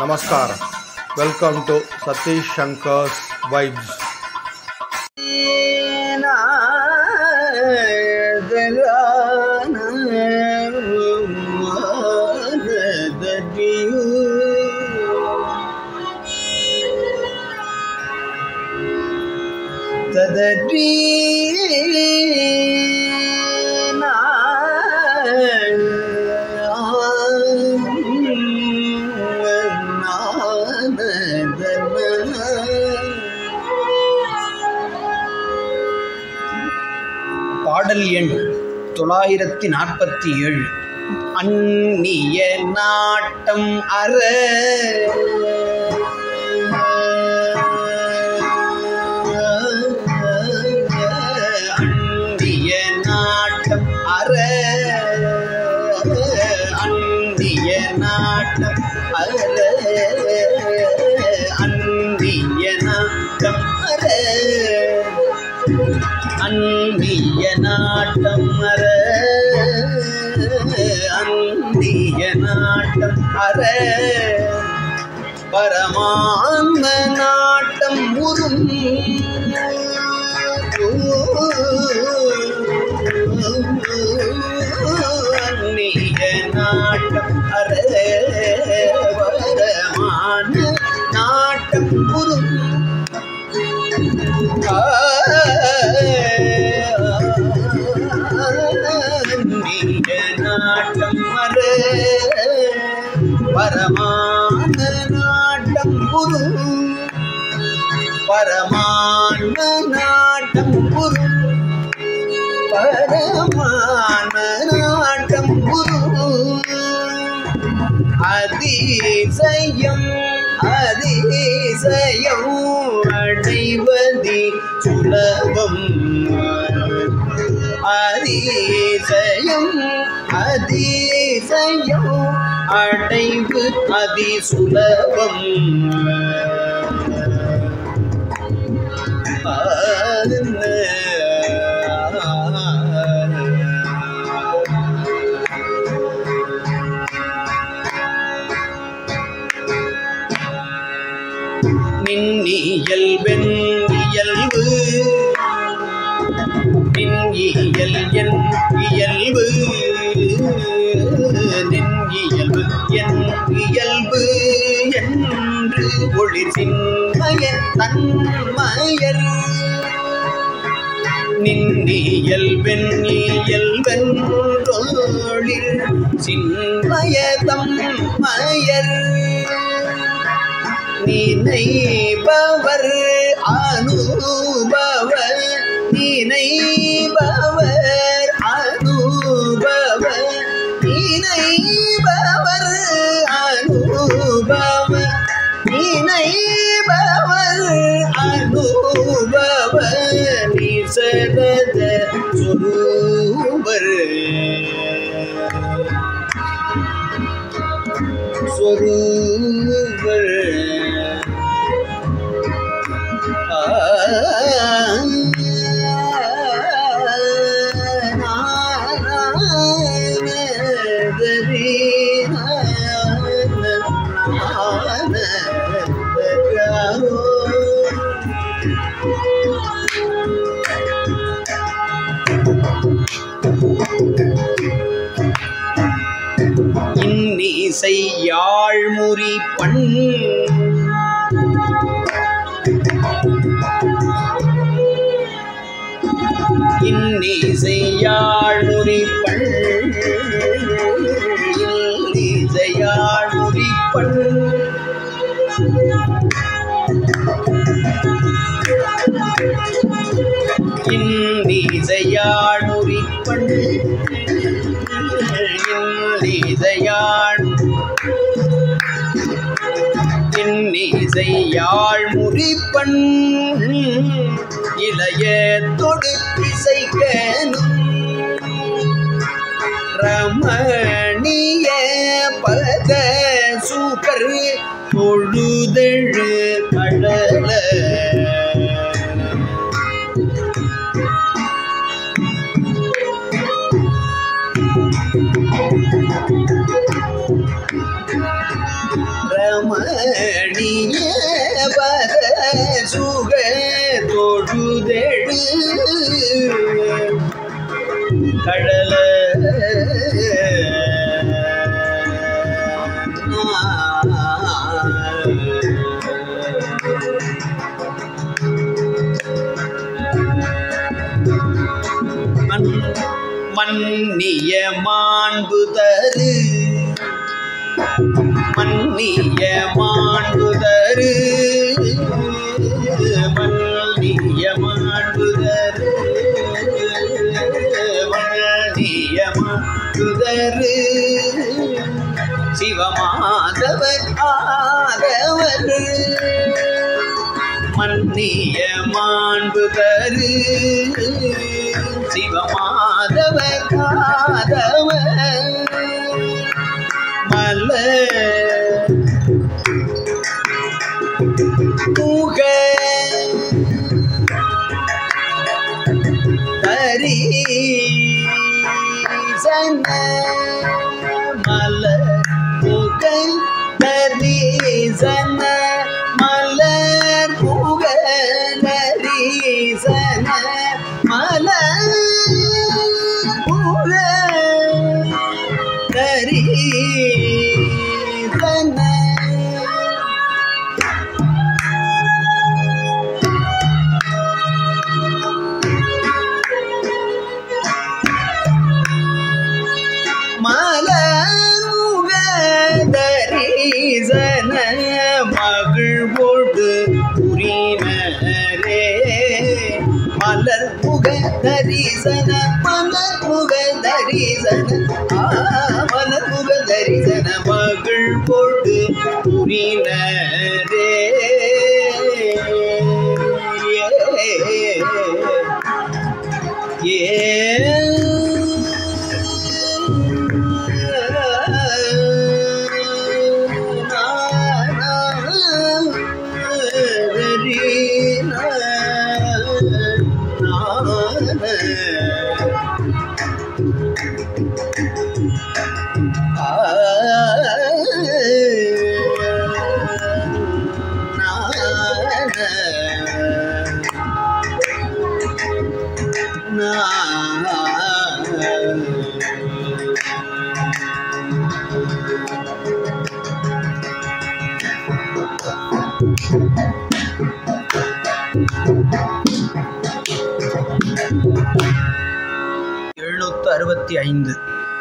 Namaskar. Welcome to Satish Shankar's Vibes. ததறி பாடல் எண் தொள்ளாயிரத்தி நாற்பத்தி ஏழு அந்நிய நாட்டம் அற அந்திய நாட்டம் அற அந்திய நாட்டம் அற அந்திய நாட்டம் அற அந்திய நாட்டம் அற அந்திய நாட்டம் அற பரமான்ம நாட்டம் உறும் அந்நிய நாட்டம் அற பரமான நாட்டம் உறும் நீங்க நாட்டம் மற பரமான நாட்டம் குரு பரமான நாட்டம் குரு பரமான நாட்டம் குரு அதிசயம் அதிசயம் அடைவதி சுலபம் அதிசயம் அதிசயம் அடைவு அதி சுலபம் நின்னியல்பென் இயல்பு நின்இயல் என் இயல்பு நின்இயல்பு என் இயல்பு என்று ஒளிர் சின்மய தன்மயர் நின்னியல்பென் இயல்பென்றோளிர் சின்மய தம்மயர் நினைபவர் அனுபவர் நினைபவர் அனுபவர் நினைபவர் அனுபவர் நினைபவர் அனுபவர் நிசரத சொரூபர் சொரூபர் இன்னிசை யாழ்முறி பண் இன்னிசையாழ்முறி பண் இன்னிசையாழ்முறி பண் இன்னிசையாழ்முறி பண் இன்னிசையாழ் இன்னிசையாழ் முறிப்பண் இளைய தொடு இசைக்கனும் ரமணிய பத சூப்பர் தொழுதழு கடல ரமணிய கடல மண் மன்னிய மாண்பு தரு மன்னிய மாண்பு தரு மன்னிய மாண்பு தரு மன்னிய மாண்பு தரு சிவமாதவர் ஆதவர் மன்னிய மாண்பு தரு சிவமாதவர் காதவர் மலர் புக தரி சன மலர் புக தரி சன மலர் புக தரி சன மலர் புக தரி சன மலமுகதரீசன மகிழ்வோடு புரினரே மலர் முக தரிசன மலர் முக தரிசன மலர் முக தரிசன மகிழ்வோடு புரினரே எழுநூத்து அறுபத்தி ஐந்து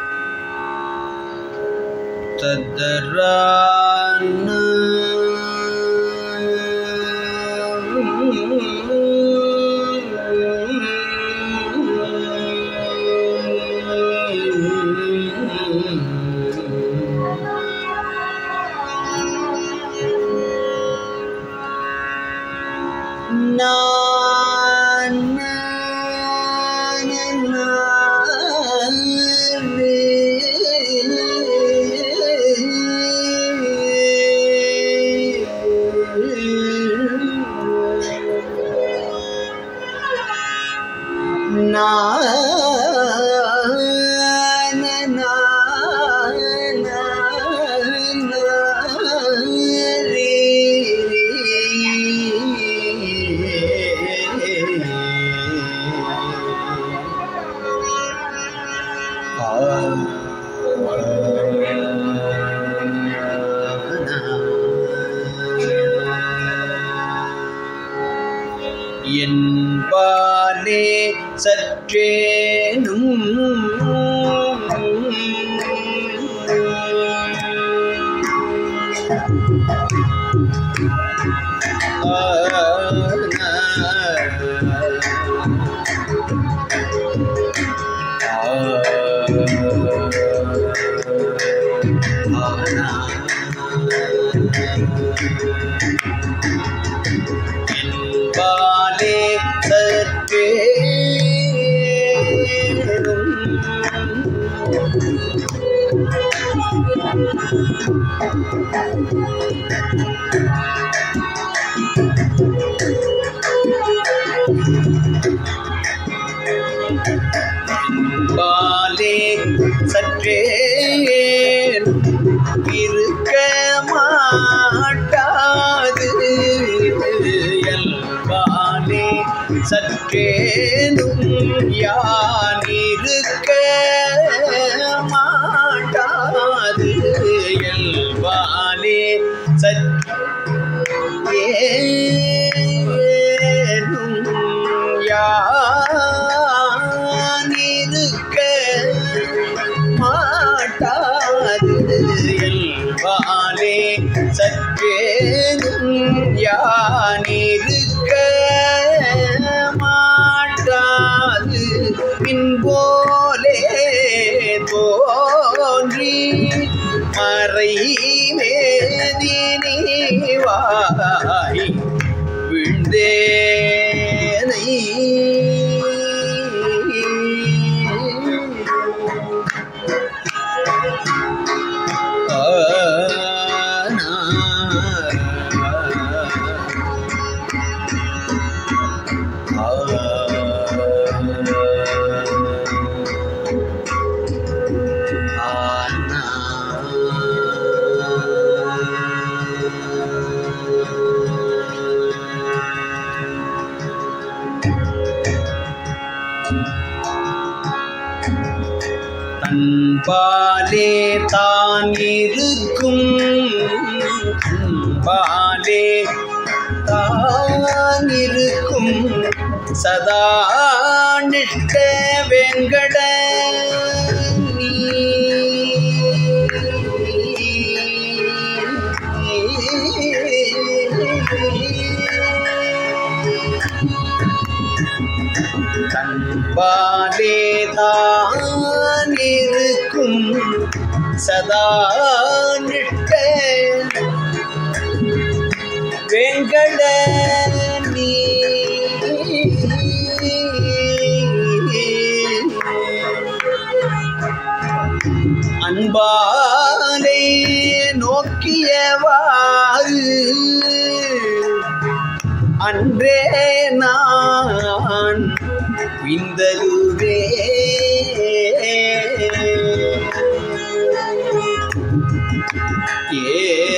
என்பாலே சற்றேனும் என்பாலே சற்றேனும் பாலே சற்றே இருக்க மாட்டாது எல்பாலே சற்றேனும் யான் இருக்க இருக்க மாட்டாது பின்போலே தோன்றி மறை வேதினி வாய் விழுந்தேனை அன்பாலே தான் இருக்கும் அன்பாலே தான் இருக்கும் சதா நிஷ்ட வெங்கட நீ கண்பாலே தான் இருக்கும் சதா நிட்ட வெங்கட நீ அன்பாலே நோக்கியவாறு அன்றே நான் விந்தருவே ஏ